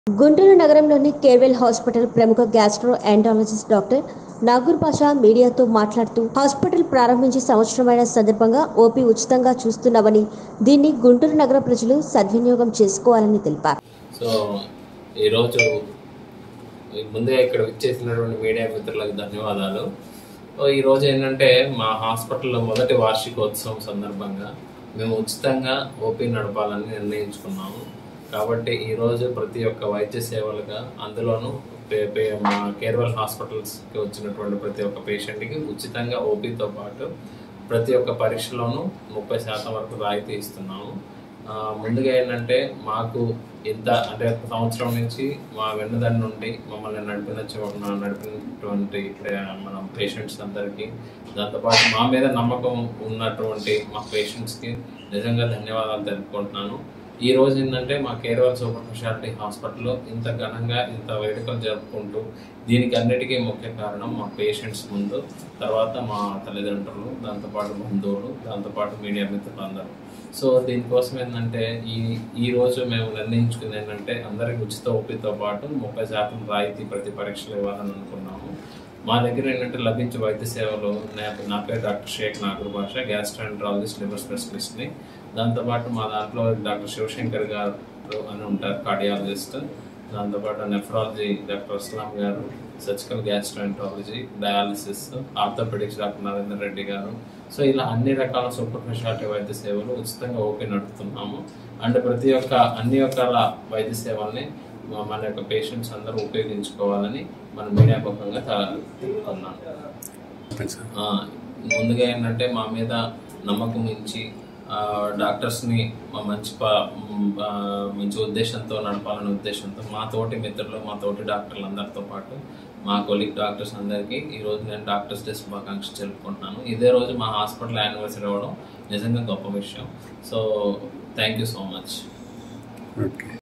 గుంటూరు నగరంలోని Carewell hospital ప్రముఖ gastroenterologist doctor Nagur Pasha మీడియాతో మాట్లాడుతూ హాస్పిటల్ ప్రారంభించి సంవత్సరమైన సందర్భంగా ఓపీ ఉచితంగా చూస్తున్నామని దీన్ని గుంటూరు నగర ప్రజలు సద్వినియోగం చేసుకోవాలని తెలిపారు సో ఈరోజు ముందే ఇక్కడ విచ్చేసినటువంటి మీడియా మిత్రులకు ధన్యవాదాలు సో ఈరోజు ఏంటంటే మా హాస్పిటల్లో మొదటి వార్షికోత్సవం సందర్భంగా మేము ఉచితంగా ఓపీ నడపాలని నిర్ణయించుకున్నాము కాబట్టి ఈరోజు ప్రతి ఒక్క వైద్య సేవలుగా అందులోనూ పే- పే- మా కేర్వల్ హాస్పిటల్స్కి వచ్చినటువంటి ప్రతి ఒక్క పేషెంట్కి ఉచితంగా ఓపీతో పాటు ప్రతి ఒక్క పరీక్షలోనూ ముప్పై శాతం వరకు రాయితీ ఇస్తున్నాము ఆ, ముందుగా ఏంటంటే మాకు ఇంత అంటే ఒక సంవత్సరం నుంచి మా వెన్నుదన్ను నుండి మమ్మల్ని నడిపిన నడిపినటువంటి ఆ, మన పేషెంట్స్ అందరికీ దాంతోపాటు మా మీద నమ్మకం ఉన్నటువంటి మా పేషెంట్స్కి నిజంగా ధన్యవాదాలు తెలుపుకుంటున్నాను ఈ రోజు ఏంటంటే మా కేరళ సూపర్ స్పెషాలిటీ హాస్పిటల్లో ఇంత ఘనంగా ఇంత వేడుకలు జరుపుకుంటూ దీనికి అన్నిటికీ ముఖ్య కారణం మా పేషెంట్స్ ముందు తర్వాత మా తల్లిదండ్రులు దాంతోపాటు బంధువులు దాంతోపాటు మీడియా మిత్రులు అందరూ సో దీనికోసం ఏంటంటే ఈ ఈ రోజు మేము నిర్ణయించుకుంది ఏంటంటే అందరికి ఉచిత ఓపీతో పాటు ముప్పై శాతం రాయితీ ప్రతి పరీక్షలు ఇవ్వాలని అనుకున్నాము మా దగ్గర ఏంటంటే లభించే వైద్య సేవలు నా- నా పేరు డాక్టర్ షేక్ నాగర్ భాష గ్యాస్ట్రాంట్రాలజిస్ట్ లివర్ స్పెషలిస్ట్ని దాంతోపాటు మా దాంట్లో డాక్టర్ శివశంకర్ గారు అని ఉంటారు కార్డియాలజిస్ట్ దాంతోపాటు నెఫ్రాలజీ డాక్టర్ అస్లాం గారు surgical gastroenterology dialysis orthopaedics doctor Narender Reddy గారు సో ఇలా అన్ని రకాల సూపర్ స్పెషాలిటీ వైద్య సేవలు ఉచితంగా ఓపీ నడుపుతున్నాము అండ్ ప్రతి ఒక్క అన్ని రకాల వైద్య సేవల్ని మా- మన యొక్క పేషెంట్స్ అందరూ ఉపయోగించుకోవాలని మన మీడియా ముఖంగా తెలుపుతున్నాను చెప్పండి సార్ ఆ, ముందుగా ఏంటంటే మా మీద నమ్మకం ఇచ్చి ఆ, డాక్టర్స్ని మా మంచి ప- మ్, ఆ, మంచి ఉద్దేశంతో నడపాలనే ఉద్దేశంతో మా తోటి మిత్రులు మా తోటి డాక్టర్లు అందరితో పాటు మా కొలిక్ డాక్టర్స్ అందరికీ ఈ రోజు నేను డాక్టర్స్ డే శుభాకాంక్షలు తెలుపుకుంటున్నాను ఇదే రోజు మా హాస్పిటల్ యానివర్సరీ అవ్వడం నిజంగా గొప్ప విషయం so thank you so much okay